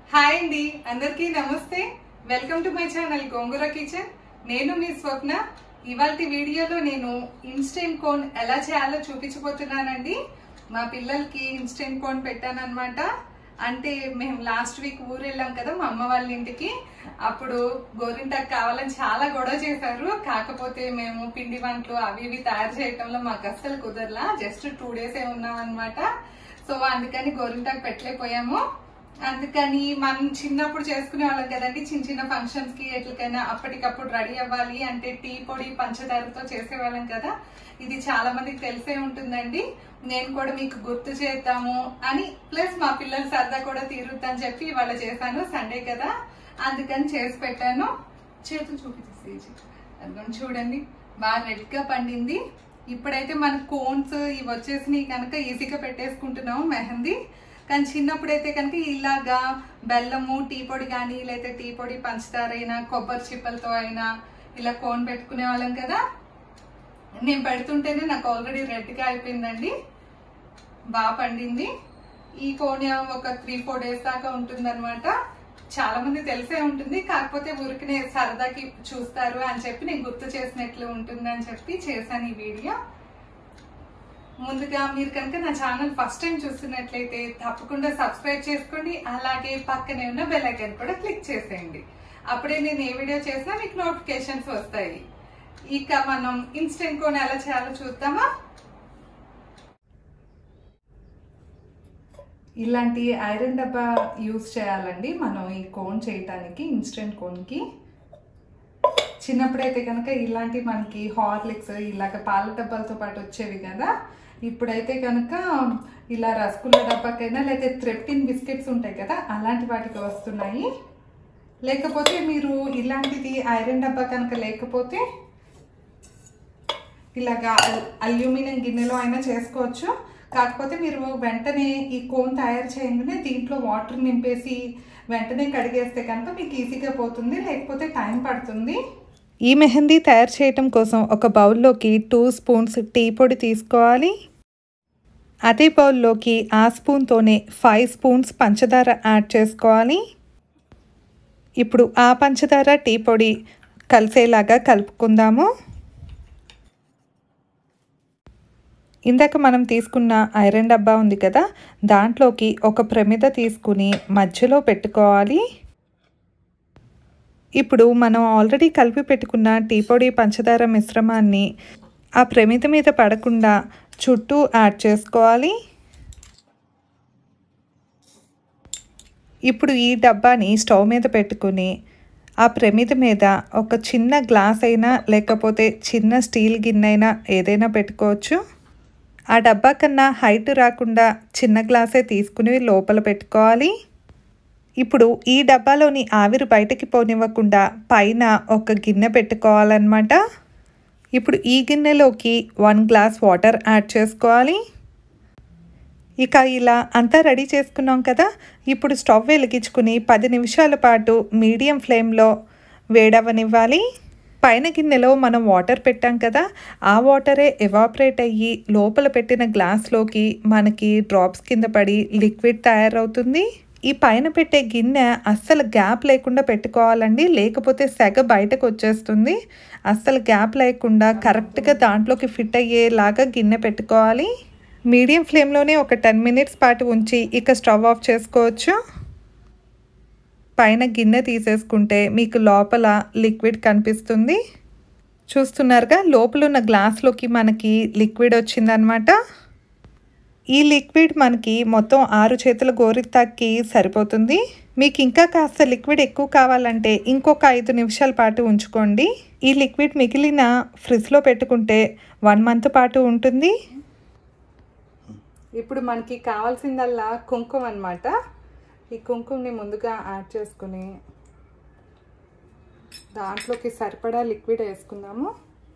Hi అండి అందరికీ నమస్తే welcome to my channel Gongura kitchen నేను మీ స్వప్న ఇవాళ వీడియోలో నేను ఇన్స్టెంట్ కోన్ ఎలా చేయాలో చూపించబోతున్నానండి మా పిల్లలకి ఇన్స్టెంట్ కోన్ పెట్టానన్నమాట అంటే మేము లాస్ట్ వీక్ ఊరు వెళ్ళాం కదా మా అమ్మ వాళ్ళ ఇంటికి అప్పుడు గోరింటాకు కావాలని చాలా గొడవ చేశారు కాకపోతే మేము పిండి వంటలు అవి ఇవి తయారు చేయటంలో మాకు అస్సలు కుదరలా జస్ట్ టూ డేస్ ఏ ఉన్నాం అనమాట సో అందుకని గోరింటాకు పెట్టలేకపోయాము అందుకని మనం చిన్నప్పుడు చేసుకునే వాళ్ళం కదండి చిన్న చిన్న ఫంక్షన్స్ కి ఎట్లకైనా అప్పటికప్పుడు రెడీ అవ్వాలి అంటే టీ పొడి పంచదారతో చేసేవాళ్ళం కదా ఇది చాలా మందికి తెలిసే ఉంటుందండి నేను కూడా మీకు గుర్తు చేద్దాము అని ప్లస్ మా పిల్లల సరదా కూడా తీరుద్దని చెప్పి ఇవాళ చేశాను సండే కదా అందుకని చేసి పెట్టాను చేతులు చూపించేసి అదిగోండి చూడండి బాగా రెడ్ గా పండింది ఇప్పుడైతే మన కోన్స్ ఇవి వచ్చేసినాయి కనుక ఈజీగా పెట్టేసుకుంటున్నాము మెహందీ కానీ చిన్నప్పుడైతే కనుక ఇలాగా బెల్లము టీ పొడి కానీ లేకపోతే టీ పొడి పంచదార అయినా కొబ్బరి చిప్పలతో అయినా ఇలా కోన్ పెట్టుకునే వాళ్ళం కదా నేను పెడుతుంటేనే నాకు ఆల్రెడీ రెడ్గా అయిపోయిందండి బాగా పండింది ఈ కోన్ ఒక త్రీ ఫోర్ డేస్ దాకా ఉంటుందన్నమాట చాలా మంది తెలిసే ఉంటుంది కాకపోతే ఊరికినే సరదాకి చూస్తారు అని చెప్పి నేను గుర్తు చేసినట్లు ఉంటుంది అని చెప్పి చేశాను ఈ వీడియో ముందుగా మీరు కనుక నా ఛానల్ ఫస్ట్ టైం చూస్తున్నట్లయితే తప్పకుండా సబ్స్క్రైబ్ చేసుకోండి అలాగే పక్కనే ఉన్న బెల్ ఐకాన్ కూడా క్లిక్ చేసేయండి అప్పుడే నేను ఏ వీడియో చేసినా మీకు నోటిఫికేషన్స్ వస్తాయి ఇక మనం ఇన్స్టెంట్ కోన్ ఎలా చేయాలో చూద్దామా ఇలాంటి ఐరన్ డబ్బా యూస్ చేయాలండి మనం ఈ కోన్ చేయటానికి ఇన్స్టెంట్ కోన్కి చిన్నప్పుడైతే కనుక ఇలాంటి మనకి హార్లిక్స్ ఇలాగ పాల డబ్బాలతో పాటు వచ్చేవి కదా ఇప్పుడైతే కనుక ఇలా రసగుల్లా డబ్బాకైనా లేకపోతే థ్రెప్టిన్ బిస్కెట్స్ ఉంటాయి కదా అలాంటి వాటికి వస్తున్నాయి లేకపోతే మీరు ఇలాంటిది ఐరన్ డబ్బా కనుక లేకపోతే ఇలాగా అల్యూమినియం గిన్నెలో అయినా చేసుకోవచ్చు కాకపోతే మీరు వెంటనే ఈ కోన్ తయారు చేయగానే దీంట్లో వాటర్ నింపేసి వెంటనే కడిగేస్తే కనుక మీకు ఈజీగా పోతుంది లేకపోతే టైం పడుతుంది ఈ మెహందీ తయారు చేయటం కోసం ఒక బౌల్లోకి టూ స్పూన్స్ టీ పొడి తీసుకోవాలి అదే బౌల్లోకి ఆ స్పూన్తోనే ఫైవ్ స్పూన్స్ పంచదార యాడ్ చేసుకోవాలి ఇప్పుడు ఆ పంచదార టీ పొడి కలిసేలాగా కలుపుకుందాము ఇందాక మనం తీసుకున్న ఐరన్ డబ్బా ఉంది కదా దాంట్లోకి ఒక ప్రమిద తీసుకుని మధ్యలో పెట్టుకోవాలి ఇప్పుడు మనం ఆల్రెడీ కలిపి పెట్టుకున్న టీ పొడి పంచదార మిశ్రమాన్ని ఆ ప్రమిద మీద పడకుండా చుట్టూ యాడ్ చేసుకోవాలి ఇప్పుడు ఈ డబ్బాని స్టవ్ మీద పెట్టుకుని ఆ ప్రమిద మీద ఒక చిన్న గ్లాస్ అయినా లేకపోతే చిన్న స్టీల్ గిన్నె అయినా ఏదైనా పెట్టుకోవచ్చు ఆ డబ్బా కన్నా హైట్ రాకుండా చిన్న గ్లాసే తీసుకుని లోపల పెట్టుకోవాలి ఇప్పుడు ఈ డబ్బాలోని ఆవిరి బయటకి పోనివ్వకుండా పైన ఒక గిన్నె పెట్టుకోవాలన్నమాట ఇప్పుడు ఈ గిన్నెలోకి వన్ గ్లాస్ వాటర్ యాడ్ చేసుకోవాలి ఇక ఇలా అంతా రెడీ చేసుకున్నాం కదా ఇప్పుడు స్టవ్ వెలిగించుకుని పది నిమిషాల పాటు మీడియం ఫ్లేమ్లో వేడవనివ్వాలి పైన గిన్నెలో మనం వాటర్ పెట్టాం కదా ఆ వాటరే ఎవాపరేట్ అయ్యి లోపల పెట్టిన గ్లాస్లోకి మనకి డ్రాప్స్ కింద పడి లిక్విడ్ తయారవుతుంది ఈ పైన పెట్టే గిన్నె అస్సలు గ్యాప్ లేకుండా పెట్టుకోవాలండి లేకపోతే సెగ బయటకు వచ్చేస్తుంది అస్సలు గ్యాప్ లేకుండా కరెక్ట్గా దాంట్లోకి ఫిట్ అయ్యేలాగా గిన్నె పెట్టుకోవాలి మీడియం ఫ్లేమ్లోనే ఒక టెన్ మినిట్స్ పాటు ఉంచి ఇక స్టవ్ ఆఫ్ చేసుకోవచ్చు పైన గిన్నె తీసేసుకుంటే మీకు లోపల లిక్విడ్ కనిపిస్తుంది చూస్తున్నారుగా లోపల ఉన్న గ్లాస్లోకి మనకి లిక్విడ్ వచ్చిందనమాట ఈ లిక్విడ్ మనకి మొత్తం ఆరు చేతుల గోరితాకి సరిపోతుంది మీకు ఇంకా కాస్త లిక్విడ్ ఎక్కువ కావాలంటే ఇంకొక ఐదు నిమిషాల పాటు ఉంచుకోండి ఈ లిక్విడ్ మిగిలిన ఫ్రిడ్జ్లో పెట్టుకుంటే వన్ మంత్ పాటు ఉంటుంది ఇప్పుడు మనకి కావాల్సిందల్లా కుంకుమ అనమాట ఈ కుంకుమని ముందుగా యాడ్ చేసుకుని దాంట్లోకి సరిపడా లిక్విడ్ వేసుకుందాము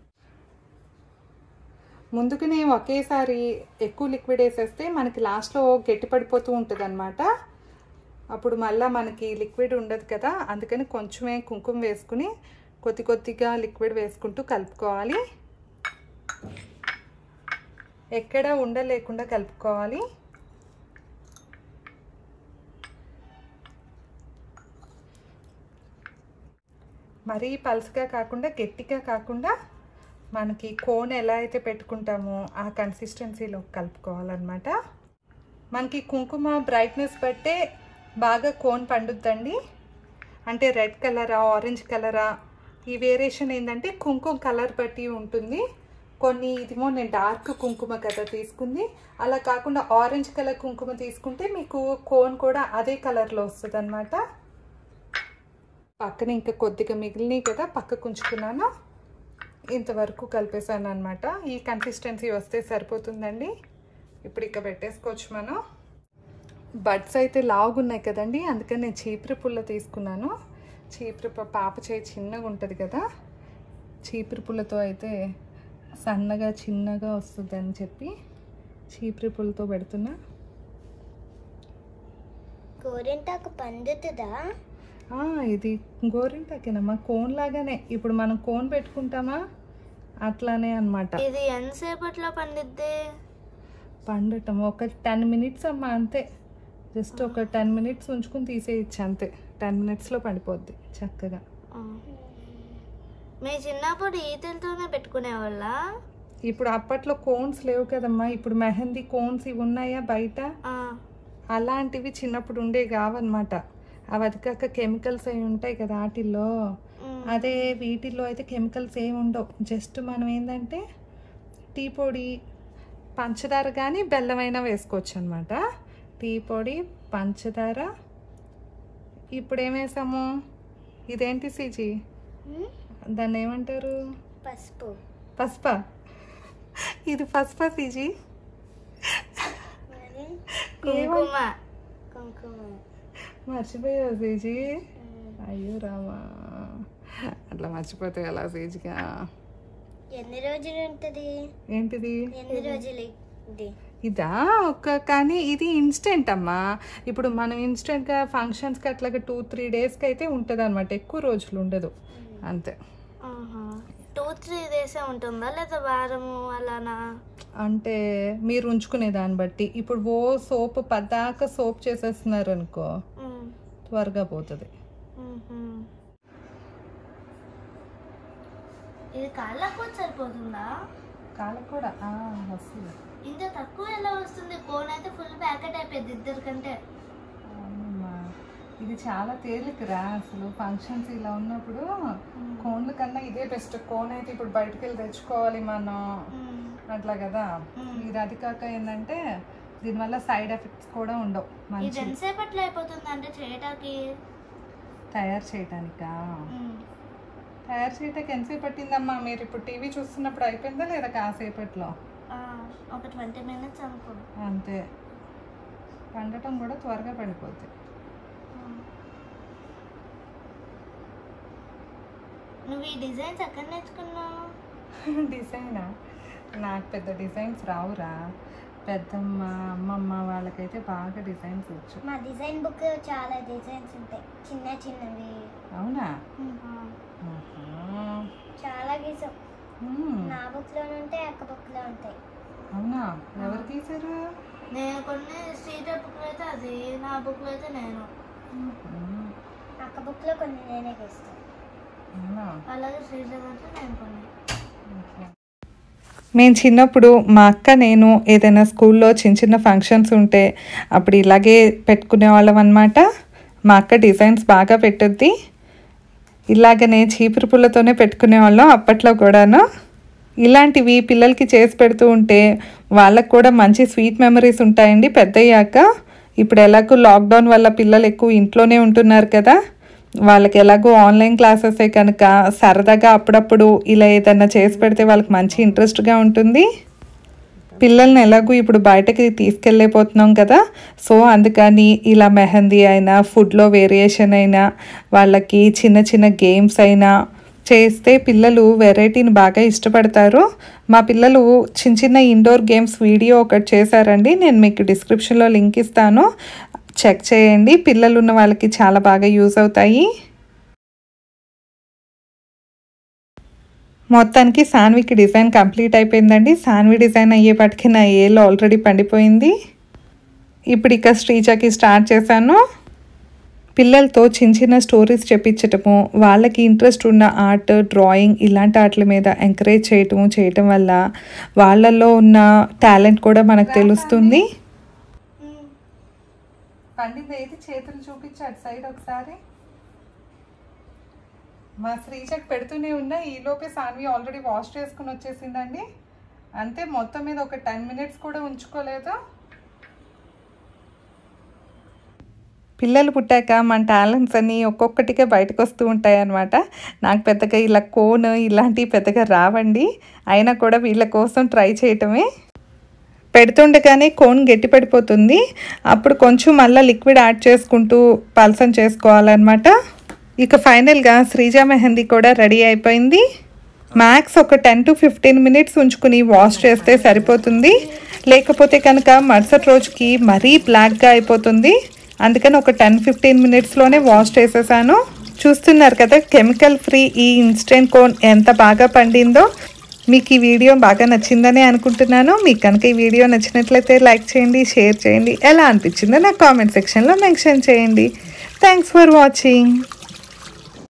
ముందుగానే ఒకేసారి ఎక్కువ లిక్విడ్ వేసేస్తే మనకి లాస్ట్లో గట్టి పడిపోతూ ఉంటుంది అనమాట అప్పుడు మళ్ళీ మనకి లిక్విడ్ ఉండదు కదా అందుకని కొంచెమే కుంకుమ వేసుకుని కొద్ది కొద్దిగా లిక్విడ్ వేసుకుంటూ కలుపుకోవాలి ఎక్కడ ఉండలేకుండా కలుపుకోవాలి మరీ పల్స్గా కాకుండా గట్టిగా కాకుండా మనకి కోన్ ఎలా అయితే పెట్టుకుంటామో ఆ కన్సిస్టెన్సీలో కలుపుకోవాలన్నమాట మనకి కుంకుమ బ్రైట్నెస్ బట్టే బాగా కోన్ పండుద్దండి అంటే రెడ్ కలరా ఆరెంజ్ కలరా ఈ వేరియేషన్ ఏంటంటే కుంకుమ కలర్ బట్టి ఉంటుంది కొన్ని ఇదిమో నేను డార్క్ కుంకుమ కదా తీసుకుంది అలా కాకుండా ఆరెంజ్ కలర్ కుంకుమ తీసుకుంటే మీకు కోన్ కూడా అదే కలర్లో వస్తుంది అనమాట పక్కన ఇంకా కొద్దిగా మిగిలినాయి కదా పక్కకు ఉంచుకున్నాను ఇంతవరకు కలిపేసాను అనమాట ఈ కన్సిస్టెన్సీ వస్తే సరిపోతుందండి ఇప్పుడు ఇక పెట్టేసుకోవచ్చు మనం బడ్స్ అయితే లావుగున్నాయి కదండి అందుకని నేను చీపురు పుల్ల తీసుకున్నాను చీపురు ప- పాప చేయి చిన్నగా ఉంటుంది కదా చీపురు పుల్లతో అయితే సన్నగా చిన్నగా వస్తుందని చెప్పి చీపురు పుల్లతో పెడుతున్నా గోరింటాకు పండుతుందా ఆ, ఇది గోరింటాకేనమ్మా కోన్ లాగానే ఇప్పుడు మనం కోన్ పెట్టుకుంటామా అట్లానే అన్నమాట ఇది ఎంతసేపట్లో పండుద్ది పండటం ఒక టెన్ మినిట్స్ అమ్మా అంతే జస్ట్ ఒక టెన్ మినిట్స్ ఉంచుకుని తీసేయచ్చు అంతే టెన్ మినిట్స్లో పండిపోద్ది చక్కగా మీ చిన్నప్పుడు ఈతలతోనే పెట్టుకునేవాళ్ళ ఇప్పుడు అప్పట్లో కోన్స్ లేవు కదమ్మా ఇప్పుడు మెహందీ కోన్స్ ఇవి ఉన్నాయా బయట అలాంటివి చిన్నప్పుడు ఉండే కావన్నమాట అవి అది కాక కెమికల్స్ అవి ఉంటాయి కదా వాటిల్లో అదే వీటిల్లో అయితే కెమికల్స్ ఏమి ఉండవు జస్ట్ మనం ఏంటంటే టీ పొడి పంచదార కానీ బెల్లమైనా వేసుకోవచ్చు అనమాట టీ పొడి పంచదార ఇప్పుడు ఏం వేసాము ఇదేంటి సిజీ దాన్ని ఏమంటారు పసుపు పసుప ఇది పసుప సిజీ మరి కుంకుమ కుంకుమ మర్చిపోయావు సీజీ అయ్యో రామా అట్లా మర్చిపోతే ఎలా సీజీగా ఎన్ని రోజులు ఉంటుంది ఏంటిది ఎన్ని రోజులు ఇది ఇదా ఒక కానీ ఇది ఇన్స్టెంట్ అమ్మా ఇప్పుడు మనం ఇన్స్టెంట్గా ఫంక్షన్స్కి అట్లాగా టూ త్రీ డేస్కి అయితే ఉంటుంది అనమాట ఎక్కువ రోజులు ఉండదు అంతే టూ త్రీ డేస్ ఉంటుందా లేదా వారము అలానా అంటే మీరు ఉంచుకునే దాన్ని బట్టి ఇప్పుడు ఓ సోప్ పద్దాక సోప్ చేసేస్తున్నారు అనుకో మ్మ్. త్వరగా పోతుంది మ్మ్. ఇది కాళ్ళకు కూడా సరిపోతుందా కాళ్ళకు కూడా ఆ, వస్తుంది ఇంత తక్కువ ఎలా వస్తుంది కోన్ అయితే ఫుల్ ప్యాకెట్ అయిపోయింది ఇద్దరికంటే అవునమ్మా. ఇది చాలా తేలికరా అసలు ఫంక్షన్స్ ఇలా ఉన్నప్పుడు కోన్ల కన్నా ఇదే బెస్ట్ కోన్ అయితే ఇప్పుడు బయటకు వెళ్ళి తెచ్చుకోవాలి మనం మ్మ్. అట్లా కదా ఇది అది కాక ఏంటంటే దీనివల్ల సైడ్ ఎఫెక్ట్స్ కూడా ఉండవు ఇది మంచి ఎంతసేపట్లో అయిపోతుంది అంటే చేయటానికి తయారు చేయటానికా మ్మ్. తయారు చేయటానికి ఎంతసేపు పట్టిందమ్మా మీరు ఇప్పుడు టీవీ చూస్తున్నప్పుడు అయిపోయిందా లేదా కాసేపట్లో ఆ, ఒక ట్వంటీ మినిట్స్ అనుకో అంతే పండటం కూడా త్వరగా పడిపోద్ది మ్మ్. నువ్వు ఈ డిజైన్స్ ఎక్కడ నేర్చుకున్నావు డిజైనా నాకు పెద్ద డిజైన్స్ రావురా పెద్దమ్మ అమ్మమ్మ వాళ్ళకైతే బాగా డిజైన్స్ వచ్చు మా డిజైన్ బుక్ చాలా డిజైన్స్ ఉంటాయి చిన్న చిన్నవి అవునా ఆ. ఆహా. చాలా గీసాం మ్మ్. నా బుక్ లో ఉంటాయి అక్క బుక్ లో ఉంటాయి అవునా ఎవరు తీసారు నేను కొన్ని స్ట్రీట్ బుక్లో అయితే అది నా బుక్లో అయితే నేను మ్మ్. అక్క బుక్ లో కొన్ని నేనే గీస్తాను అవునా అలాగే స్ట్రీట్ అయితే నేను కొన్ని ఓకే. మేము చిన్నప్పుడు మా అక్క నేను ఏదైనా స్కూల్లో చిన్న చిన్న ఫంక్షన్స్ ఉంటే అప్పుడు ఇలాగే పెట్టుకునే వాళ్ళం అనమాట మా అక్క డిజైన్స్ బాగా పెట్టుద్ది ఇలాగనే చీపురు పుల్లతోనే పెట్టుకునే వాళ్ళం అప్పట్లో కూడాను ఇలాంటివి పిల్లలకి చేసి పెడుతూ ఉంటే వాళ్ళకు కూడా మంచి స్వీట్ మెమరీస్ ఉంటాయండి పెద్దయ్యాక ఇప్పుడు ఎలాగో లాక్డౌన్ వల్ల పిల్లలు ఎక్కువ ఇంట్లోనే ఉంటున్నారు కదా వాళ్ళకి ఎలాగో ఆన్లైన్ క్లాసెసే కనుక సరదాగా అప్పుడప్పుడు ఇలా ఏదైనా చేసి పెడితే వాళ్ళకి మంచి ఇంట్రెస్ట్గా ఉంటుంది పిల్లల్ని ఎలాగో ఇప్పుడు బయటకి తీసుకెళ్ళలేకపోతున్నాం కదా సో అందుకని ఇలా మెహందీ అయినా ఫుడ్లో వేరియేషన్ అయినా వాళ్ళకి చిన్న చిన్న గేమ్స్ అయినా చేస్తే పిల్లలు వెరైటీని బాగా ఇష్టపడతారు మా పిల్లలు చిన్న చిన్న ఇండోర్ గేమ్స్ వీడియో ఒకటి చేశారండి నేను మీకు డిస్క్రిప్షన్లో లింక్ ఇస్తాను చెక్ చేయండి పిల్లలు ఉన్న వాళ్ళకి చాలా బాగా యూజ్ అవుతాయి మొత్తానికి సాన్వికి డిజైన్ కంప్లీట్ అయిపోయిందండి సాన్వి డిజైన్ అయ్యేపటికి నా ఏలో ఆల్రెడీ పండిపోయింది ఇప్పుడు ఇక శ్రీజకి స్టార్ట్ చేశాను పిల్లలతో చిన్న చిన్న స్టోరీస్ చెప్పించటము వాళ్ళకి ఇంట్రెస్ట్ ఉన్న ఆర్ట్ డ్రాయింగ్ ఇలాంటి వాటి మీద ఎంకరేజ్ చేయటము చేయటం వల్ల వాళ్ళల్లో ఉన్న టాలెంట్ కూడా మనకు తెలుస్తుంది పండింది ఏది చేతులు చూపించి అటు సైడ్ ఒకసారి మా శ్రీజక్ పెడుతూనే ఉన్నా ఈ లోపే సాన్వి ఆల్రెడీ వాష్ చేసుకుని వచ్చేసిందండి అంతే మొత్తం మీద ఒక టెన్ మినిట్స్ కూడా ఉంచుకోలేదు పిల్లలు పుట్టాక మన టాలెంట్స్ అన్నీ ఒక్కొక్కటిగా బయటకు వస్తూ ఉంటాయి అన్నమాట నాకు పెద్దగా ఇలా కోన్ ఇలాంటివి పెద్దగా రావండి అయినా కూడా వీళ్ళ కోసం ట్రై చేయటమే పెడుతుండగానే కోన్ గట్టి పడిపోతుంది అప్పుడు కొంచెం మళ్ళీ లిక్విడ్ యాడ్ చేసుకుంటూ పల్సం చేసుకోవాలన్నమాట ఇక ఫైనల్గా శ్రీజా మెహందీ కూడా రెడీ అయిపోయింది మ్యాక్స్ ఒక టెన్ టు ఫిఫ్టీన్ మినిట్స్ ఉంచుకుని వాష్ చేస్తే సరిపోతుంది లేకపోతే కనుక మరుసటి రోజుకి మరీ బ్లాక్గా అయిపోతుంది అందుకని ఒక టెన్ ఫిఫ్టీన్ మినిట్స్లోనే వాష్ చేసేసాను చూస్తున్నారు కదా కెమికల్ ఫ్రీ ఈ ఇన్స్టెంట్ కోన్ ఎంత బాగా పండిందో మీకు ఈ వీడియో బాగా నచ్చిందని అనుకుంటున్నాను మీకు కనుక ఈ వీడియో నచ్చినట్లయితే లైక్ చేయండి షేర్ చేయండి ఎలా అనిపించిందో నాకు కామెంట్ సెక్షన్లో మెన్షన్ చేయండి థ్యాంక్స్ ఫర్ వాచింగ్